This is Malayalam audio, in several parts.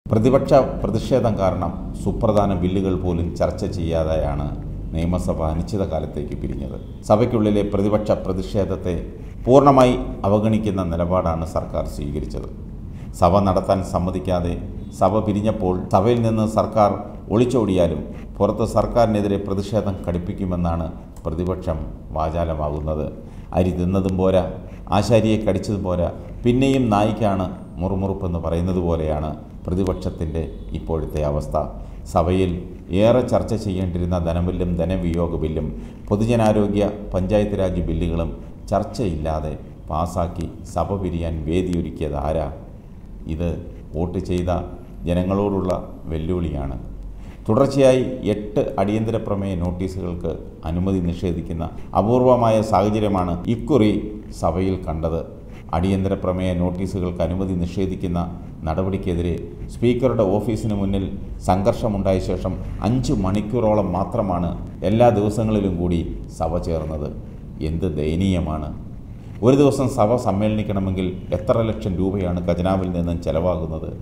പ്രതിപക്ഷ പ്രതിഷേധം കാരണം സുപ്രധാന ബില്ലുകൾ പോലും ചർച്ച ചെയ്യാതെയാണ് നിയമസഭ അനിശ്ചിതകാലത്തേക്ക് പിരിഞ്ഞത് സഭയ്ക്കുള്ളിലെ പ്രതിപക്ഷ പ്രതിഷേധത്തെ പൂർണ്ണമായി അവഗണിക്കുന്ന നിലപാടാണ് സർക്കാർ സ്വീകരിച്ചത് സഭ നടത്താൻ സമ്മതിക്കാതെ സഭ പിരിഞ്ഞപ്പോൾ സഭയിൽ നിന്ന് സർക്കാർ ഒളിച്ചോടിയാലും പുറത്ത് സർക്കാരിനെതിരെ പ്രതിഷേധം കടുപ്പിക്കുമെന്നാണ് പ്രതിപക്ഷം വാചാലമാകുന്നത് അരി തിന്നതും പോരാ ആശാരിയെ കടിച്ചതും പോരാ പിന്നെയും നായിക്കാണ് മുറുമുറുപ്പെന്ന് പറയുന്നത് പോലെയാണ് പ്രതിപക്ഷത്തിൻ്റെ ഇപ്പോഴത്തെ അവസ്ഥ സഭയിൽ ഏറെ ചർച്ച ചെയ്യേണ്ടിരുന്ന ധനബില്ലും ധനവിയോഗ ബില്ലും പൊതുജനാരോഗ്യ പഞ്ചായത്ത് രാജ് ബില്ലുകളും ചർച്ചയില്ലാതെ പാസാക്കി സഭ പിരിയാൻ വേദിയൊരുക്കിയത് ആരാ ഇത് വോട്ട് ചെയ്ത ജനങ്ങളോടുള്ള വെല്ലുവിളിയാണ് തുടർച്ചയായി എട്ട് അടിയന്തര പ്രമേയ നോട്ടീസുകൾക്ക് അനുമതി നിഷേധിക്കുന്ന അപൂർവമായ സാഹചര്യമാണ് ഇക്കുറി സഭയിൽ കണ്ടത് അടിയന്തര പ്രമേയ നോട്ടീസുകൾക്ക് അനുമതി നിഷേധിക്കുന്ന നടപടിക്കെതിരെ സ്പീക്കറുടെ ഓഫീസിന് മുന്നിൽ സംഘർഷമുണ്ടായ ശേഷം അഞ്ച് മണിക്കൂറോളം മാത്രമാണ് എല്ലാ ദിവസങ്ങളിലും കൂടി സഭ ചേർന്നത് എന്ത് ദയനീയമാണ് ഒരു ദിവസം സഭ സമ്മേളനിക്കണമെങ്കിൽ എത്ര ലക്ഷം രൂപയാണ് ഖജനാവിൽ നിന്നും ചെലവാകുന്നത്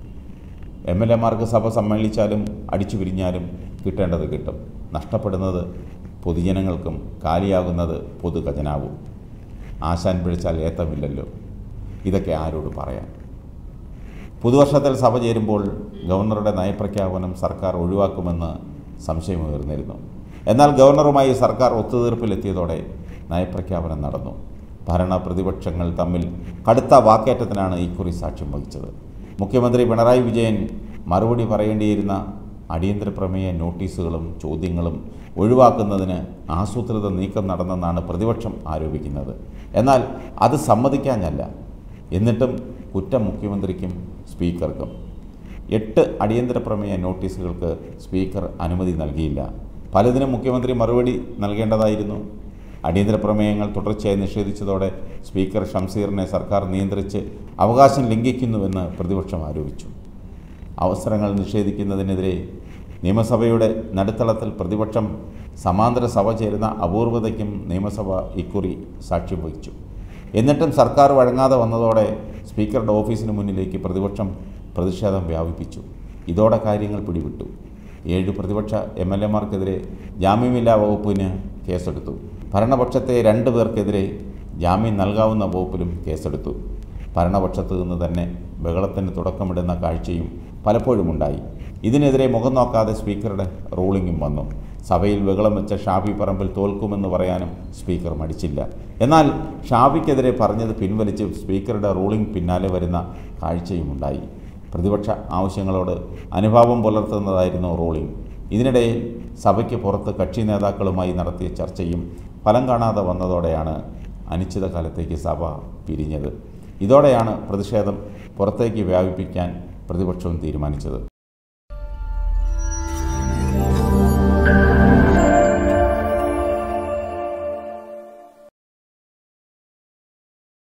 എം എൽ എമാർക്ക് സഭ സമ്മേളിച്ചാലും അടിച്ചു പിരിഞ്ഞാലും കിട്ടേണ്ടത് കിട്ടും നഷ്ടപ്പെടുന്നത് പൊതുജനങ്ങൾക്കും കാലിയാകുന്നത് പൊതു ഖജനാവും ആശാൻ പിഴച്ചാൽ ഏത്തമില്ലല്ലോ ഇതൊക്കെ ആരോട് പറയാം പുതുവർഷത്തിൽ സഭ ചേരുമ്പോൾ ഗവർണറുടെ നയപ്രഖ്യാപനം സർക്കാർ ഒഴിവാക്കുമെന്ന് സംശയമുയർന്നിരുന്നു എന്നാൽ ഗവർണറുമായി സർക്കാർ ഒത്തുതീർപ്പിലെത്തിയതോടെ നയപ്രഖ്യാപനം നടന്നു ഭരണ പ്രതിപക്ഷങ്ങൾ തമ്മിൽ കടുത്ത വാക്കേറ്റത്തിനാണ് ഇക്കുറി സാക്ഷ്യം വഹിച്ചത് മുഖ്യമന്ത്രി പിണറായി വിജയൻ മറുപടി പറയേണ്ടിയിരുന്ന അടിയന്തര പ്രമേയ നോട്ടീസുകളും ചോദ്യങ്ങളും ഒഴിവാക്കുന്നതിന് ആസൂത്രിത നീക്കം നടന്നെന്നാണ് പ്രതിപക്ഷം ആരോപിക്കുന്നത് എന്നാൽ അത് സമ്മതിക്കാഞ്ഞല്ല എന്നിട്ടും കുറ്റം മുഖ്യമന്ത്രിക്കും സ്പീക്കർക്കും എട്ട് അടിയന്തര പ്രമേയ നോട്ടീസുകൾക്ക് സ്പീക്കർ അനുമതി നൽകിയില്ല പലതിനും മുഖ്യമന്ത്രി മറുപടി നൽകേണ്ടതായിരുന്നു അടിയന്തര പ്രമേയങ്ങൾ തുടർച്ചയായി നിഷേധിച്ചതോടെ സ്പീക്കർ ഷംസീറിനെ സർക്കാർ നിയന്ത്രിച്ച് അവകാശം ലംഘിക്കുന്നുവെന്ന് പ്രതിപക്ഷം ആരോപിച്ചു അവസരങ്ങൾ നിഷേധിക്കുന്നതിനെതിരെ നിയമസഭയുടെ നടുത്തളത്തിൽ പ്രതിപക്ഷം സമാന്തര സഭ ചേരുന്ന അപൂർവതയ്ക്കും നിയമസഭ ഇക്കുറി സാക്ഷ്യം വഹിച്ചു എന്നിട്ടും സർക്കാർ വഴങ്ങാതെ വന്നതോടെ സ്പീക്കറുടെ ഓഫീസിന് മുന്നിലേക്ക് പ്രതിപക്ഷം പ്രതിഷേധം വ്യാപിപ്പിച്ചു ഇതോടെ കാര്യങ്ങൾ പിടിവിട്ടു ഏഴ് പ്രതിപക്ഷ എം എൽ എമാർക്കെതിരെ ജാമ്യമില്ലാ വകുപ്പിന് കേസെടുത്തു ഭരണപക്ഷത്തെ രണ്ട് പേർക്കെതിരെ ജാമ്യം നൽകാവുന്ന വകുപ്പിലും കേസെടുത്തു ഭരണപക്ഷത്തു നിന്ന് തന്നെ ബഹളത്തിന് തുടക്കമിടുന്ന കാഴ്ചയും പലപ്പോഴും ഉണ്ടായി ഇതിനെതിരെ മുഖം നോക്കാതെ സ്പീക്കറുടെ റൂളിംഗും വന്നു സഭയിൽ ബഹളം വെച്ച ഷാഫി പറമ്പിൽ തോൽക്കുമെന്ന് പറയാനും സ്പീക്കർ മടിച്ചില്ല എന്നാൽ ഷാഫിക്കെതിരെ പറഞ്ഞത് പിൻവലിച്ച് സ്പീക്കറുടെ റൂളിംഗ് പിന്നാലെ വരുന്ന കാഴ്ചയുമുണ്ടായി പ്രതിപക്ഷ ആവശ്യങ്ങളോട് അനുഭാവം പുലർത്തുന്നതായിരുന്നു റൂളിംഗ് ഇതിനിടയിൽ സഭയ്ക്ക് പുറത്ത് കക്ഷി നേതാക്കളുമായി നടത്തിയ ചർച്ചയും ഫലം കാണാതെ വന്നതോടെയാണ് അനിശ്ചിതകാലത്തേക്ക് സഭ പിരിഞ്ഞത് ഇതോടെയാണ് പ്രതിഷേധം പുറത്തേക്ക് വ്യാപിപ്പിക്കാൻ പ്രതിപക്ഷവും തീരുമാനിച്ചത്